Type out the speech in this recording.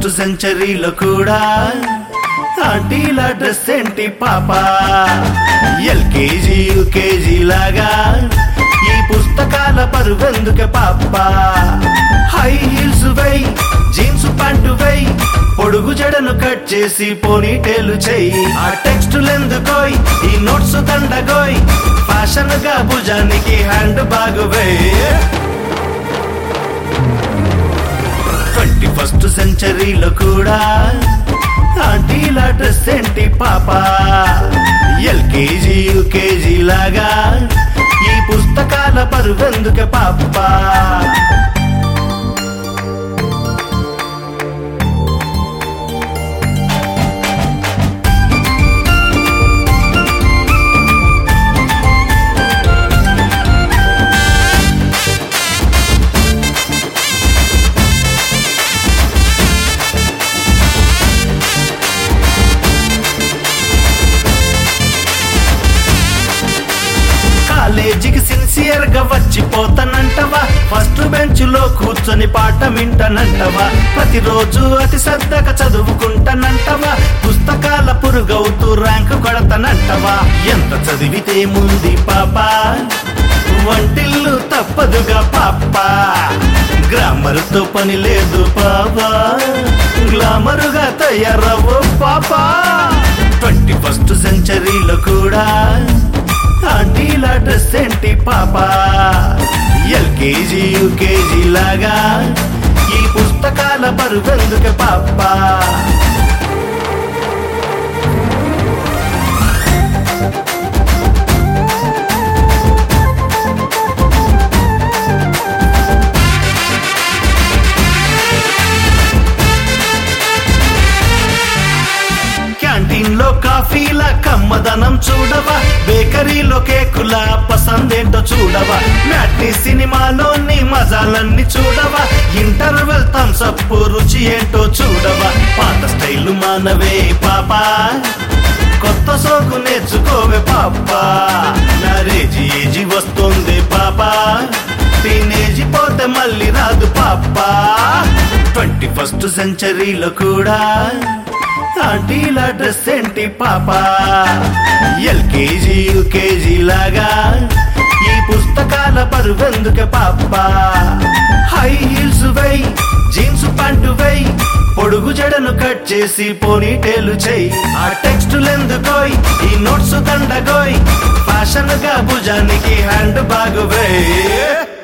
సెంచరీలో కూడా ఆంటీల డ్రెస్ ఏంటి పాప ఎల్కేజీ యూకేజీ లాగా ఈ పుస్తకాల పరువెందుకే పాప high heels why jeans pant why పొడుగు జడను కట్ చేసి పోనీటేలు చెయ్యి ఆ టెక్స్టులు ఎందుకోయ్ ఈ నోట్స్ దండగోయ్ ఫ్యాషన్ గా భుజానికి హ్యాండ్ బాగు ట్వంటీ ఫస్ట్ సెంచరీలో కూడా ఆంటీల డ్రెస్ ఏంటి పాప ఎల్కేజీ యూకేజీ లాగా ఈ పుస్తకాల పరువెందుకే పాప కాలేజీకి సిన్సియర్ గా వచ్చిపోతానంటవా ఫస్ట్ బెంచ్ లో కూర్చొని పాట వింటానంటవా ప్రతిరోజు అతి శ్రద్ధగా చదువుకుంటానంటవా పుస్తకాల పురుగవుతూ ర్యాంకు కొడతానంటవా ఎంత చదివితే ముంది పాప వంటిల్లు తప్పదుగా పాప గ్రామర్ తో పని లేదు పాపా గ్లామరుగా తయారవు పాపా ట్వంటీ ఫస్ట్ సెంచరీలో కూడా ఆంటీల డ్రెస్ ఏంటి పాప ఎల్కేజీ యూకేజీ లాగా ఈ పుస్తకాల పరువెందుకు పాప క్యాంటీన్ లో కాఫీల కమ్మదనం చూడవా బేకరీలో కేకుల పసందేంటో చూడవా మ్యాట్నీ సినిమాలోని మజాలన్నీ చూడవా ఇంటర్వెల్ థమ్సప్ రుచి ఏంటో చూడవా పాత స్టైల్ మానవే పాపా కొత్త సోకు నేర్చుకోవే పాపా మ్యారేజీ ఏజీ వస్తుంది పాపా టీనేజీ పోతే మళ్ళీ రాదు పాపా ట్వంటీ ఫస్ట్ సెంచరీలో కూడా ఆంటీల డ్రెస్ ఏంటి పాప ఎల్కేజీ యూకేజీ లాగా ఈ పుస్తకాల పరువెందుకే పాప high heels why jeans pant why పొడుగు జడను కట్ చేసి పోనీటేలు చెయ్యి ఆ టెక్స్టులు ఎందుకోయ్ ఈ నోట్స్ దండగోయ్ ఫ్యాషన్ గా భుజానికి హ్యాండ్ బాగు వే